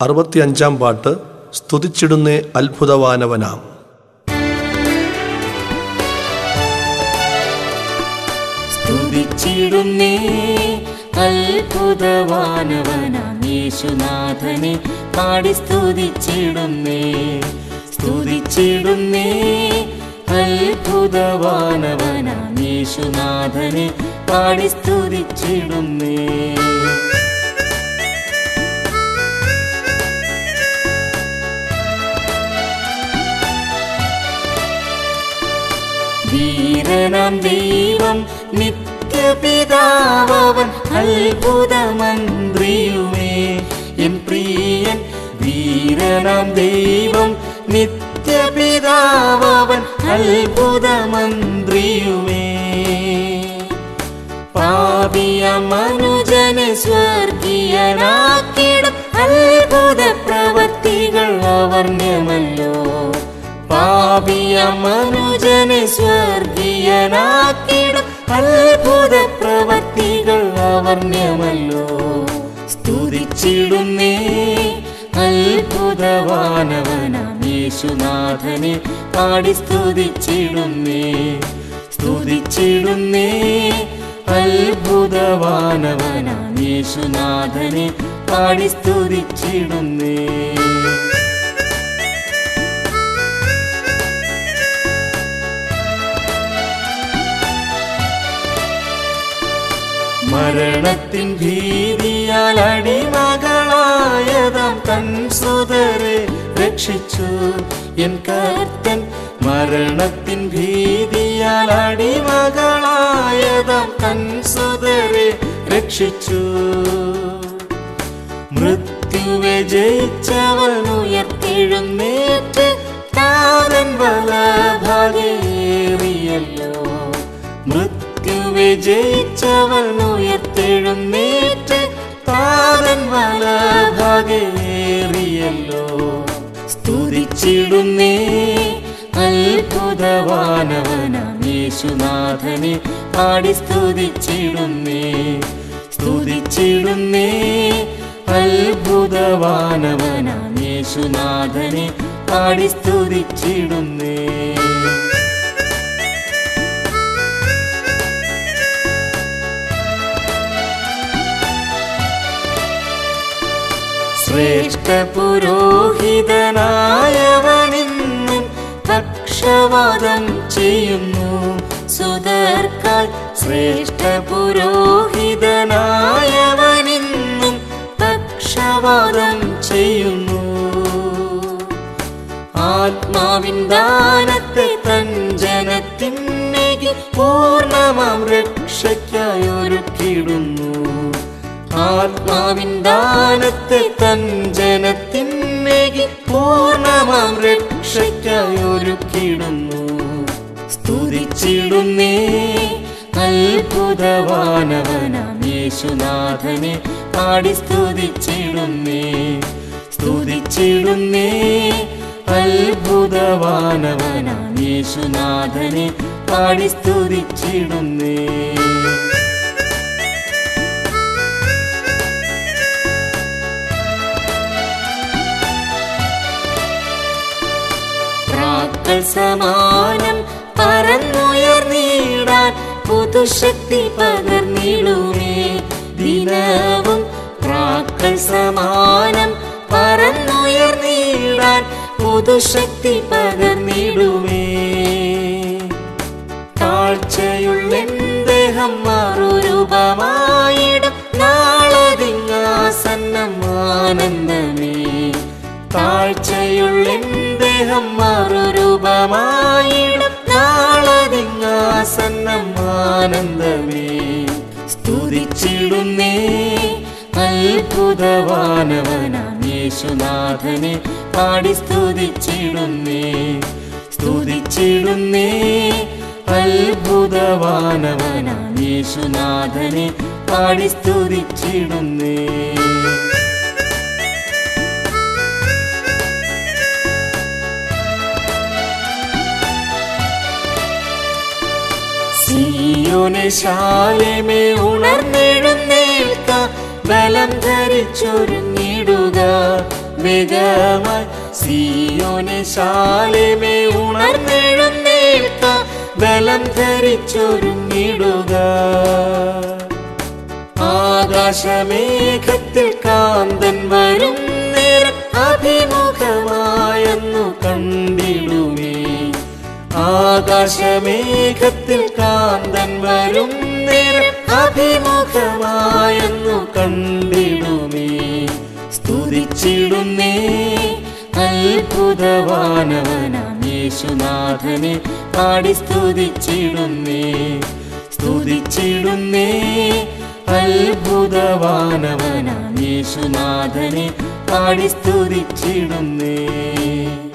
അറുപത്തിയഞ്ചാം പാട്ട് സ്തുതിച്ചിടുന്നേ അത്ഭുതവാനവനാം സ്തുതിച്ചിടുന്നേ അത്ഭുതവാനവനാം യേശുനാഥനെ പാടി സ്തുതിച്ചിടുന്നേ സ്തുതിച്ചിടുന്നേ അത്ഭുതവാനവനാം യേശുനാഥനെ പാടി സ്തുതിച്ചിടുന്നേ വീരനാം ദൈവം നിത്യപിതാവൻ അത്ഭുതമന്ത്രിയുമേ എൻ പ്രിയൻ വീരനാം ദൈവം നിത്യപിതാവൻ അത്ഭുതമന്ത്രിയുമേ പാപിയ മനുജനെ സ്വർഗീയനാക്കിടും അത്ഭുത പ്രവൃത്തികൾ അവർണ്യമല്ലോ പാപിയ മനുജനെ സ്വർഗീയനാക്കിടും അത്ഭുത പ്രവൃത്തികൾ അവർണ്യമല്ലോ സ്തുതിച്ചിടുന്നേ അത്ഭുതവാനവനാം യേശുനാഥനെ പാടി സ്തുതിച്ചിടുന്നേ സ്തുതിച്ചിടുന്നേ അത്ഭുതവാനവനാം യേശുനാഥനെ പാടി സ്തുതിച്ചിടുന്നേ മരണത്തിൻ ഭീതിയാൽ അടിമകളായതാം തൻ സുതരെ രക്ഷിച്ചു എൻ കർത്തൻ മരണത്തിൻ ഭീതിയാൽ അടിമകളായതാം തൻ സുതരെ രക്ഷിച്ചു മൃത്യുവെ ജയിച്ചവൻ ഉയർത്തെഴുന്നേറ്റ് താതൻ വലഭാഗേറിയല്ലോ മൃത്യുവെ ജയിച്ചവൻ ഉയർത്തെഴുന്നേറ്റ് താതൻ വലഭാഗേറിയല്ലോ സ്തുതിച്ചിടുന്നേ അത്ഭുതവാനവനാം യേശുനാഥനെ പാടി സ്തുതിച്ചിടുന്നേ സ്തുതിച്ചിടുന്നേ അത്ഭുതവാനവനാം യേശുനാഥനെ പാടി സ്തുതിച്ചിടുന്നേ ശ്രേഷ്ഠ പുരോഹിതനായവനിന്നും പക്ഷവാദം ചെയ്യുന്നു സുതർക്കാൽ ശ്രേഷ്ഠ പുരോഹിതനായവനിന്നും പക്ഷവാദം ചെയ്യുന്നു ആത്മാവിൻ ദാനത്തെ തൻ ജനത്തിനേകി പൂർണ്ണമാം രക്ഷയ്ക്കായി ഒരുക്കിടുന്നു ആത്മാവിൻ ദാനത്തെ തൻ ജനത്തിനേകി പൂർണ്ണമാം രക്ഷയ്ക്കായി ഒരുക്കിടുന്നു സ്തുതിച്ചിടുന്നേ അത്ഭുതവാനവനാം യേശുനാഥനെ പാടി സ്തുതിച്ചിടുന്നേ സ്തുതിച്ചിടുന്നേ അത്ഭുതവാനവനാം യേശുനാഥനെ പാടി സ്തുതിച്ചിടുന്നേ പ്രാക്കൾ സമാനം പറന്നുയർന്നിടാൻ പുതുശക്തി പകർന്നിടുമേ ദിനവും പ്രാക്കൾ സമാനം പറന്നുയർന്നിടാൻ പുതുശക്തി പകർന്നിടുമേ താഴ്ചയുള്ള ദേഹം മറുരൂപമായിടും നാളതിങ്ങാസന്നം ആനന്ദമേ താഴ്ചയുള്ള ദേഹം മറുരൂപമായിടും നാളതിങ്ങാസന്നം ആനന്ദമേ സ്തുതിച്ചിടുന്നേ അത്ഭുതവാനവനാം യേശുനാഥനെ പാടി സ്തുതിച്ചിടുന്നേ സ്തുതിച്ചിടുന്നേ അത്ഭുതവാനവനാം യേശുനാഥനെ പാടി സ്തുതിച്ചിടുന്നേ സീയോനെ ശാലേമേ ഉണർന്നെഴുന്നേൽക്ക ബലം ധരിച്ചൊരുങ്ങിടുക വേഗമായി സിയോനെ ശാലേമേ ഉണർന്നെഴുന്നേൽക്കാം ബലം ധരിച്ചൊരുങ്ങിടുക ആകാശമേഘത്തിൽ കാന്തൻ വരും നേരം അഭിമുഖമായെന്നു കണ്ടിടുമേ ആകാശമേഘത്തിൽ കാന്തൻ വരും നേരം അഭിമുഖമായെന്നു കണ്ടിടുമേ സ്തുതിച്ചിടുന്നേ അത്ഭുതവാനവനാം യേശുനാഥനെ പാടി സ്തുതിച്ചിടുന്നേ സ്തുതിച്ചിടുന്നേ അത്ഭുതവാനവനാം യേശുനാഥനെ പാടി സ്തുതിച്ചിടുന്നേ